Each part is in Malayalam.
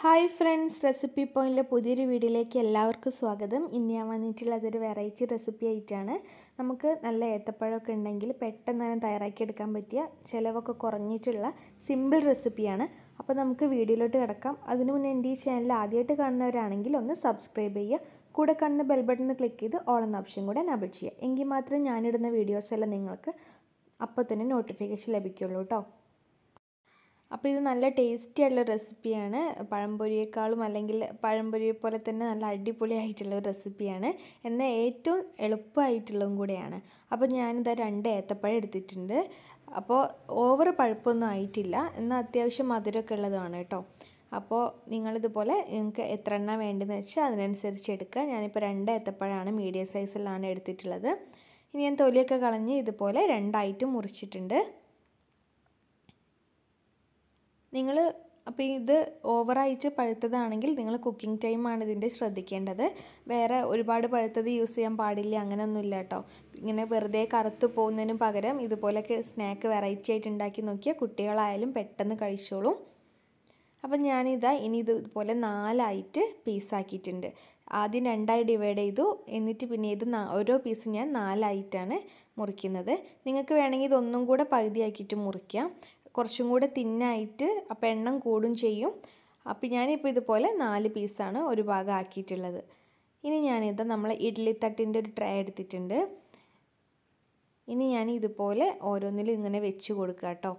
ഹായ് ഫ്രണ്ട്സ് റെസിപ്പി പോയിൻറ്റിലെ പുതിയൊരു വീഡിയോയിലേക്ക് എല്ലാവർക്കും സ്വാഗതം ഇന്ന് ഞാൻ വന്നിട്ടുള്ളത് ഒരു വെറൈറ്റി റെസിപ്പി ആയിട്ടാണ് നമുക്ക് നല്ല ഏത്തപ്പഴമൊക്കെ ഉണ്ടെങ്കിൽ പെട്ടെന്ന് തന്നെ തയ്യാറാക്കിയെടുക്കാൻ പറ്റിയ ചിലവൊക്കെ കുറഞ്ഞിട്ടുള്ള സിമ്പിൾ റെസിപ്പിയാണ് അപ്പോൾ നമുക്ക് വീഡിയോയിലോട്ട് കിടക്കാം അതിനു മുന്നേ എൻ്റെ ഈ ചാനൽ ആദ്യമായിട്ട് കാണുന്നവരാണെങ്കിൽ ഒന്ന് സബ്സ്ക്രൈബ് ചെയ്യുക കൂടെ കാണുന്ന ബെൽ ബട്ടൺ ക്ലിക്ക് ചെയ്ത് ഓൾ എന്ന ഓപ്ഷൻ കൂടെ എനബിൾ ചെയ്യുക എങ്കിൽ മാത്രമേ ഞാനിടുന്ന വീഡിയോസ് എല്ലാം നിങ്ങൾക്ക് അപ്പോൾ തന്നെ നോട്ടിഫിക്കേഷൻ ലഭിക്കുള്ളൂ കേട്ടോ അപ്പോൾ ഇത് നല്ല ടേസ്റ്റി ആയിട്ടുള്ള റെസിപ്പിയാണ് പഴംപൊരിയേക്കാളും അല്ലെങ്കിൽ പഴംപൊരിയെ പോലെ തന്നെ നല്ല അടിപൊളി ആയിട്ടുള്ള ഒരു റെസിപ്പിയാണ് എന്നാൽ ഏറ്റവും എളുപ്പമായിട്ടുള്ളതും കൂടെയാണ് അപ്പോൾ ഞാനിതാ രണ്ട് ഏത്തപ്പഴം എടുത്തിട്ടുണ്ട് അപ്പോൾ ഓവർ പഴുപ്പൊന്നും ആയിട്ടില്ല എന്നാൽ അത്യാവശ്യം മധുരമൊക്കെ ഉള്ളതാണ് കേട്ടോ അപ്പോൾ നിങ്ങളിതുപോലെ നിങ്ങൾക്ക് എത്ര എണ്ണ വേണ്ടതെന്ന് വെച്ചാൽ അതിനനുസരിച്ച് എടുക്കുക ഞാനിപ്പോൾ രണ്ട് ഏത്തപ്പഴമാണ് മീഡിയം സൈസിലാണ് എടുത്തിട്ടുള്ളത് ഇനി ഞാൻ തൊലിയൊക്കെ കളഞ്ഞ് ഇതുപോലെ രണ്ടായിട്ട് മുറിച്ചിട്ടുണ്ട് നിങ്ങൾ അപ്പോൾ ഇത് ഓവറായിട്ട് പഴുത്തതാണെങ്കിൽ നിങ്ങൾ കുക്കിംഗ് ടൈമാണ് ഇതിൻ്റെ ശ്രദ്ധിക്കേണ്ടത് വേറെ ഒരുപാട് പഴുത്തത് യൂസ് ചെയ്യാൻ പാടില്ല അങ്ങനെയൊന്നുമില്ല കേട്ടോ ഇങ്ങനെ വെറുതെ കറുത്ത് പോകുന്നതിന് പകരം ഇതുപോലൊക്കെ സ്നാക്ക് വെറൈറ്റി ആയിട്ട് ഉണ്ടാക്കി നോക്കിയാൽ കുട്ടികളായാലും പെട്ടെന്ന് കഴിച്ചോളും അപ്പം ഞാനിതാ ഇനി ഇതുപോലെ നാലായിട്ട് പീസാക്കിയിട്ടുണ്ട് ആദ്യം രണ്ടായി ഡിവൈഡ് ചെയ്തു എന്നിട്ട് പിന്നെ ഇത് ഓരോ പീസും ഞാൻ നാലായിട്ടാണ് മുറിക്കുന്നത് നിങ്ങൾക്ക് വേണമെങ്കിൽ ഇതൊന്നും കൂടെ പകുതിയാക്കിയിട്ട് മുറിക്കാം കുറച്ചും കൂടെ തിന്നായിട്ട് അപ്പം എണ്ണം കൂടും ചെയ്യും അപ്പം ഞാനിപ്പോൾ ഇതുപോലെ നാല് പീസാണ് ഒരു ഭാഗം ആക്കിയിട്ടുള്ളത് ഇനി ഞാനിത് നമ്മൾ ഇഡ്ഡലി തട്ടിൻ്റെ ഒരു ട്രേ എടുത്തിട്ടുണ്ട് ഇനി ഞാൻ ഇതുപോലെ ഓരോന്നിലും ഇങ്ങനെ വെച്ച് കൊടുക്കുക കേട്ടോ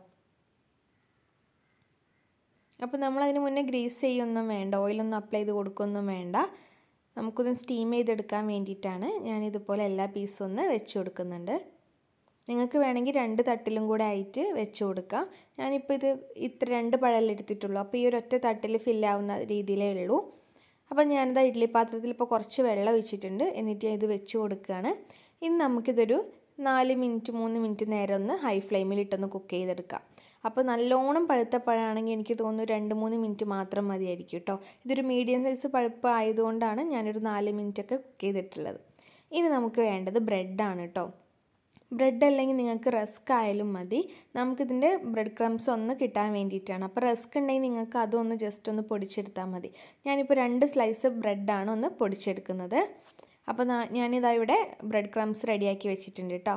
അപ്പോൾ നമ്മളതിന് മുന്നേ ഗ്രീസ് ചെയ്യൊന്നും വേണ്ട ഓയിലൊന്നും അപ്ലൈ ചെയ്ത് കൊടുക്കൊന്നും വേണ്ട നമുക്കൊന്ന് സ്റ്റീം ചെയ്തെടുക്കാൻ വേണ്ടിയിട്ടാണ് ഞാനിതുപോലെ എല്ലാ പീസും ഒന്ന് വെച്ച് കൊടുക്കുന്നുണ്ട് നിങ്ങൾക്ക് വേണമെങ്കിൽ രണ്ട് തട്ടിലും കൂടെ ആയിട്ട് വെച്ച് കൊടുക്കാം ഞാനിപ്പോൾ ഇത് ഇത്ര രണ്ട് പഴമല്ലേ എടുത്തിട്ടുള്ളൂ അപ്പോൾ ഈ ഒരു ഒറ്റ തട്ടിൽ ഫില്ലാവുന്ന രീതിയിലേ ഉള്ളൂ അപ്പോൾ ഞാനിതാ ഇഡ്ഡലി പാത്രത്തിൽ ഇപ്പോൾ കുറച്ച് വെള്ളം ഒഴിച്ചിട്ടുണ്ട് എന്നിട്ട് ഞാൻ ഇത് വെച്ച് കൊടുക്കുകയാണ് ഇനി നമുക്കിതൊരു നാല് മിനിറ്റ് മൂന്ന് മിനിറ്റ് നേരം ഒന്ന് ഹൈ ഫ്ലെയിമിൽ ഇട്ടൊന്ന് കുക്ക് ചെയ്തെടുക്കാം അപ്പോൾ നല്ലോണം പഴുത്ത പഴമാണെങ്കിൽ എനിക്ക് തോന്നുന്നു രണ്ട് മൂന്ന് മിനിറ്റ് മാത്രം മതിയായിരിക്കും കേട്ടോ ഇതൊരു മീഡിയം സൈസ് പഴുപ്പ് ആയതുകൊണ്ടാണ് ഞാനൊരു നാല് മിനിറ്റൊക്കെ കുക്ക് ചെയ്തിട്ടുള്ളത് ഇനി നമുക്ക് വേണ്ടത് ബ്രെഡാണ് കേട്ടോ ബ്രെഡ് അല്ലെങ്കിൽ നിങ്ങൾക്ക് റസ്ക് ആയാലും മതി നമുക്കിതിൻ്റെ ബ്രെഡ് ക്രംസ് ഒന്ന് കിട്ടാൻ വേണ്ടിയിട്ടാണ് അപ്പോൾ റസ്ക് ഉണ്ടെങ്കിൽ നിങ്ങൾക്ക് അതൊന്ന് ജസ്റ്റ് ഒന്ന് പൊടിച്ചെടുത്താൽ മതി ഞാനിപ്പോൾ രണ്ട് സ്ലൈസ് ബ്രെഡാണ് ഒന്ന് പൊടിച്ചെടുക്കുന്നത് അപ്പോൾ ഞാനിതാ ഇവിടെ ബ്രെഡ് ക്രംസ് റെഡിയാക്കി വെച്ചിട്ടുണ്ട് കേട്ടോ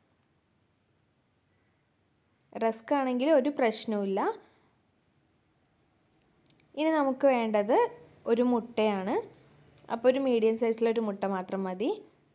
റസ്ക് ആണെങ്കിൽ ഒരു പ്രശ്നവുമില്ല ഇനി നമുക്ക് വേണ്ടത് ഒരു മുട്ടയാണ് അപ്പോൾ ഒരു മീഡിയം സൈസിലൊരു മുട്ട മാത്രം മതി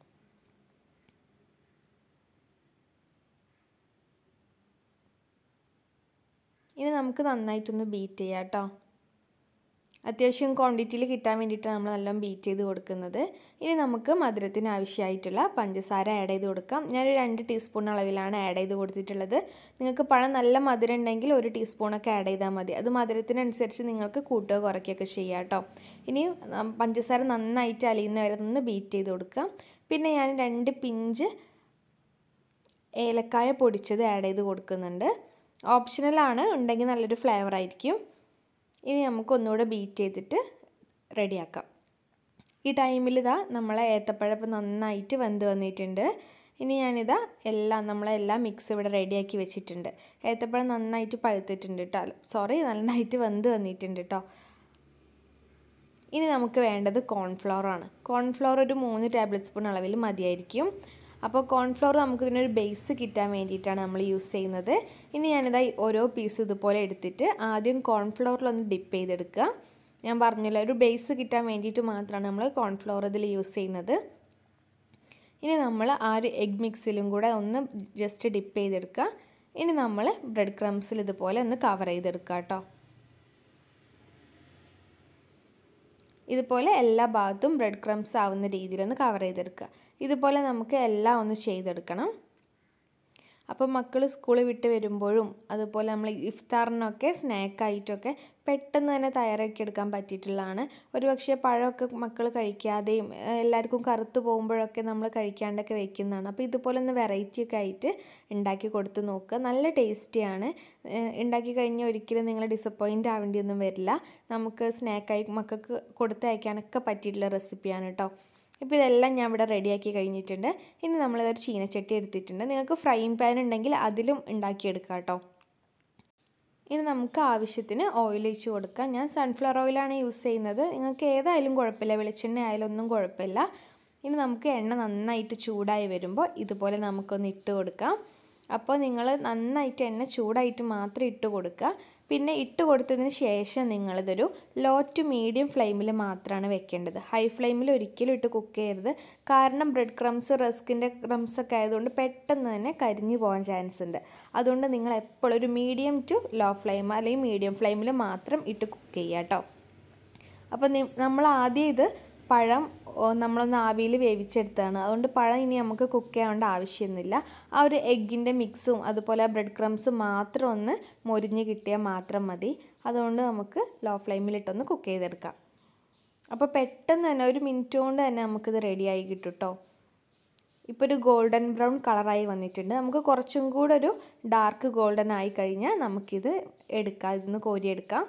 ഇനി നമുക്ക് നന്നായിട്ടൊന്ന് ബീറ്റ് ചെയ്യാം കേട്ടോ അത്യാവശ്യം ക്വാണ്ടിറ്റിയിൽ കിട്ടാൻ വേണ്ടിയിട്ടാണ് നമ്മൾ നല്ലോണം ബീറ്റ് ചെയ്ത് കൊടുക്കുന്നത് ഇനി നമുക്ക് മധുരത്തിന് ആവശ്യമായിട്ടുള്ള പഞ്ചസാര ആഡ് ചെയ്ത് കൊടുക്കാം ഞാനൊരു രണ്ട് ടീസ്പൂൺ അളവിലാണ് ആഡ് ചെയ്ത് കൊടുത്തിട്ടുള്ളത് നിങ്ങൾക്ക് പഴം നല്ല മധുരം ഉണ്ടെങ്കിൽ ഒരു ടീസ്പൂണൊക്കെ ആഡ് ചെയ്താൽ മതി അത് മധുരത്തിനനുസരിച്ച് നിങ്ങൾക്ക് കൂട്ടുകയോ കുറയ്ക്കുകയൊക്കെ ചെയ്യാം കേട്ടോ ഇനി പഞ്ചസാര നന്നായിട്ട് അലിയുന്ന വരെ ഒന്ന് ബീറ്റ് ചെയ്ത് കൊടുക്കാം പിന്നെ ഞാൻ രണ്ട് പിഞ്ച് ഏലക്കായ പൊടിച്ചത് ആഡ് ചെയ്ത് കൊടുക്കുന്നുണ്ട് ഓപ്ഷണലാണ് ഉണ്ടെങ്കിൽ നല്ലൊരു ഫ്ലേവർ ആയിരിക്കും ഇനി നമുക്ക് ഒന്നുകൂടെ ബീറ്റ് ചെയ്തിട്ട് റെഡിയാക്കാം ഈ ടൈമിൽ ഇതാ നമ്മളെ ഏത്തപ്പഴം നന്നായിട്ട് വെന്ത് വന്നിട്ടുണ്ട് ഇനി ഞാനിതാ എല്ലാം നമ്മളെല്ലാം മിക്സ് ഇവിടെ റെഡിയാക്കി വെച്ചിട്ടുണ്ട് ഏത്തപ്പഴം നന്നായിട്ട് പഴുത്തിട്ടുണ്ട് കേട്ടോ സോറി നന്നായിട്ട് വെന്ത് വന്നിട്ടുണ്ട് കേട്ടോ ഇനി നമുക്ക് വേണ്ടത് കോൺഫ്ലവർ ആണ് കോൺഫ്ലവർ ഒരു മൂന്ന് ടേബിൾ സ്പൂൺ അളവിൽ മതിയായിരിക്കും അപ്പോൾ കോൺഫ്ലവർ നമുക്ക് ഇതിനൊരു ബേസ് കിട്ടാൻ വേണ്ടിയിട്ടാണ് നമ്മൾ യൂസ് ചെയ്യുന്നത് ഇനി ഞാനിതാ ഓരോ പീസ് ഇതുപോലെ എടുത്തിട്ട് ആദ്യം കോൺഫ്ലവറിലൊന്ന് ഡിപ്പ് ചെയ്തെടുക്കുക ഞാൻ പറഞ്ഞല്ലോ ഒരു ബേസ് കിട്ടാൻ വേണ്ടിയിട്ട് മാത്രമാണ് നമ്മൾ കോൺഫ്ലവർ ഇതിൽ യൂസ് ചെയ്യുന്നത് ഇനി നമ്മൾ ആ ഒരു എഗ് മിക്സിലും കൂടെ ഒന്ന് ജസ്റ്റ് ഡിപ്പ് ചെയ്തെടുക്കുക ഇനി നമ്മൾ ബ്രെഡ് ക്രംസിൽ ഇതുപോലെ ഒന്ന് കവർ ചെയ്തെടുക്കുക കേട്ടോ ഇതുപോലെ എല്ലാ ഭാഗത്തും ബ്രെഡ് ക്രംസ് ആവുന്ന രീതിയിലൊന്ന് കവർ ചെയ്തെടുക്കുക ഇതുപോലെ നമുക്ക് എല്ലാം ഒന്ന് ചെയ്തെടുക്കണം അപ്പം മക്കൾ സ്കൂളിൽ വിട്ട് വരുമ്പോഴും അതുപോലെ നമ്മൾ ഇഫ്താറിനൊക്കെ സ്നാക്കായിട്ടൊക്കെ പെട്ടെന്ന് തന്നെ തയ്യാറാക്കി എടുക്കാൻ പറ്റിയിട്ടുള്ളതാണ് ഒരുപക്ഷെ പഴമൊക്കെ മക്കൾ കഴിക്കാതെയും എല്ലാവർക്കും കറുത്ത് പോകുമ്പോഴൊക്കെ നമ്മൾ കഴിക്കാണ്ടൊക്കെ വെക്കുന്നതാണ് അപ്പോൾ ഇതുപോലെ ഒന്ന് വെറൈറ്റി ഒക്കെ ആയിട്ട് ഉണ്ടാക്കി കൊടുത്ത് നോക്കുക നല്ല ടേസ്റ്റിയാണ് ഉണ്ടാക്കി കഴിഞ്ഞാൽ ഒരിക്കലും നിങ്ങൾ ഡിസപ്പോയിൻ്റ് ആവേണ്ടിയൊന്നും വരില്ല നമുക്ക് സ്നാക്കായി മക്കൾക്ക് കൊടുത്തയക്കാനൊക്കെ പറ്റിയിട്ടുള്ള റെസിപ്പിയാണ് കേട്ടോ ഇപ്പോൾ ഇതെല്ലാം ഞാൻ ഇവിടെ റെഡിയാക്കി കഴിഞ്ഞിട്ടുണ്ട് ഇനി നമ്മളിതൊരു ചീനച്ചട്ടി എടുത്തിട്ടുണ്ട് നിങ്ങൾക്ക് ഫ്രൈങ് പാൻ ഉണ്ടെങ്കിൽ അതിലും ഉണ്ടാക്കിയെടുക്കാം കേട്ടോ ഇനി നമുക്ക് ആവശ്യത്തിന് ഓയിൽ ഒഴിച്ച് കൊടുക്കാം ഞാൻ സൺഫ്ലവർ ഓയിലാണ് യൂസ് ചെയ്യുന്നത് നിങ്ങൾക്ക് ഏതായാലും കുഴപ്പമില്ല വെളിച്ചെണ്ണ ആയാലും ഒന്നും കുഴപ്പമില്ല ഇനി നമുക്ക് എണ്ണ നന്നായിട്ട് ചൂടായി വരുമ്പോൾ ഇതുപോലെ നമുക്കൊന്ന് ഇട്ട് കൊടുക്കാം അപ്പോൾ നിങ്ങൾ നന്നായിട്ട് എണ്ണ ചൂടായിട്ട് മാത്രം ഇട്ട് കൊടുക്കുക പിന്നെ ഇട്ട് കൊടുത്തതിന് ശേഷം നിങ്ങളിതൊരു ലോ ടു മീഡിയം ഫ്ലെയിമിൽ മാത്രമാണ് വെക്കേണ്ടത് ഹൈ ഫ്ലെയിമിൽ ഒരിക്കലും ഇട്ട് കുക്ക് ചെയ്യരുത് കാരണം ബ്രെഡ് ക്രംസ് റസ്കിൻ്റെ ക്രംസ് ഒക്കെ ആയതുകൊണ്ട് പെട്ടെന്ന് തന്നെ കരിഞ്ഞു പോകാൻ ചാൻസ് ഉണ്ട് അതുകൊണ്ട് നിങ്ങൾ എപ്പോഴും ഒരു മീഡിയം ടു ലോ ഫ്ലെയിം അല്ലെങ്കിൽ മീഡിയം ഫ്ലെയിമിൽ മാത്രം ഇട്ട് കുക്ക് ചെയ്യുക കേട്ടോ അപ്പോൾ നമ്മൾ ആദ്യം ഇത് പഴം നമ്മളൊന്ന് ആവിയിൽ വേവിച്ചെടുത്തതാണ് അതുകൊണ്ട് പഴം ഇനി നമുക്ക് കുക്ക് ചെയ്യേണ്ട ആവശ്യമൊന്നുമില്ല ആ ഒരു എഗ്ഗിൻ്റെ മിക്സും അതുപോലെ ബ്രെഡ് ക്രംസും മാത്രം ഒന്ന് മൊരിഞ്ഞ് കിട്ടിയാൽ മാത്രം മതി അതുകൊണ്ട് നമുക്ക് ലോ ഫ്ലെയിമിലിട്ടൊന്ന് കുക്ക് ചെയ്തെടുക്കാം അപ്പോൾ പെട്ടെന്ന് തന്നെ ഒരു മിനിറ്റ് കൊണ്ട് തന്നെ നമുക്കിത് റെഡിയായി കിട്ടും കേട്ടോ ഇപ്പോൾ ഒരു ഗോൾഡൻ ബ്രൗൺ കളറായി വന്നിട്ടുണ്ട് നമുക്ക് കുറച്ചും കൂടെ ഒരു ഡാർക്ക് ഗോൾഡൻ ആയി കഴിഞ്ഞാൽ നമുക്കിത് എടുക്കാം ഇതിന്ന് കോരിയെടുക്കാം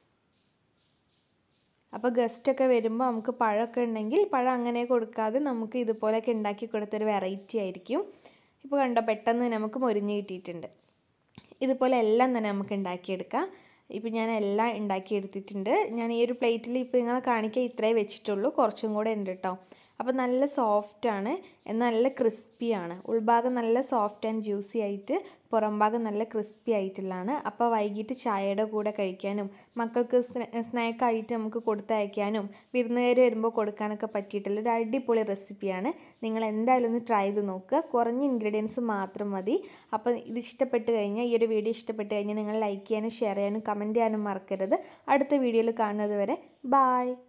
അപ്പോൾ ഗസ്റ്റൊക്കെ വരുമ്പോൾ നമുക്ക് പഴമൊക്കെ ഉണ്ടെങ്കിൽ പഴം അങ്ങനെ കൊടുക്കാതെ നമുക്ക് ഇതുപോലെയൊക്കെ ഉണ്ടാക്കി കൊടുത്തൊരു വെറൈറ്റി ആയിരിക്കും ഇപ്പോൾ കണ്ടോ പെട്ടെന്ന് നമുക്ക് മൊരിഞ്ഞ് കിട്ടിയിട്ടുണ്ട് ഇതുപോലെ എല്ലാം തന്നെ നമുക്ക് ഉണ്ടാക്കിയെടുക്കാം ഇപ്പോൾ ഞാൻ എല്ലാം ഉണ്ടാക്കിയെടുത്തിട്ടുണ്ട് ഞാൻ ഈ ഒരു പ്ലേറ്റിൽ ഇപ്പോൾ നിങ്ങളെ കാണിക്കാൻ ഇത്രേ വെച്ചിട്ടുള്ളൂ കുറച്ചും കൂടെ ഉണ്ട് കേട്ടോ അപ്പോൾ നല്ല സോഫ്റ്റാണ് എന്നാൽ നല്ല ക്രിസ്പിയാണ് ഉൾഭാഗം നല്ല സോഫ്റ്റ് ആൻഡ് ജ്യൂസി ആയിട്ട് പുറം ഭാഗം നല്ല ക്രിസ്പി ആയിട്ടുള്ളതാണ് അപ്പോൾ വൈകിട്ട് ചായയുടെ കൂടെ കഴിക്കാനും മക്കൾക്ക് സ്നാക്കായിട്ട് നമുക്ക് കൊടുത്തയക്കാനും വിരുന്നുകാർ വരുമ്പോൾ കൊടുക്കാനൊക്കെ പറ്റിയിട്ടുള്ള ഒരു അടിപൊളി റെസിപ്പിയാണ് നിങ്ങൾ എന്തായാലും ഒന്ന് ട്രൈ ചെയ്ത് നോക്കുക കുറഞ്ഞ ഇൻഗ്രീഡിയൻസ് മാത്രം മതി അപ്പോൾ ഇത് ഇഷ്ടപ്പെട്ട് കഴിഞ്ഞാൽ ഈ ഒരു വീഡിയോ ഇഷ്ടപ്പെട്ട് കഴിഞ്ഞാൽ നിങ്ങൾ ലൈക്ക് ചെയ്യാനും ഷെയർ ചെയ്യാനും കമൻറ്റ് ചെയ്യാനും മറക്കരുത് അടുത്ത വീഡിയോയിൽ കാണുന്നത് വരെ ബായ്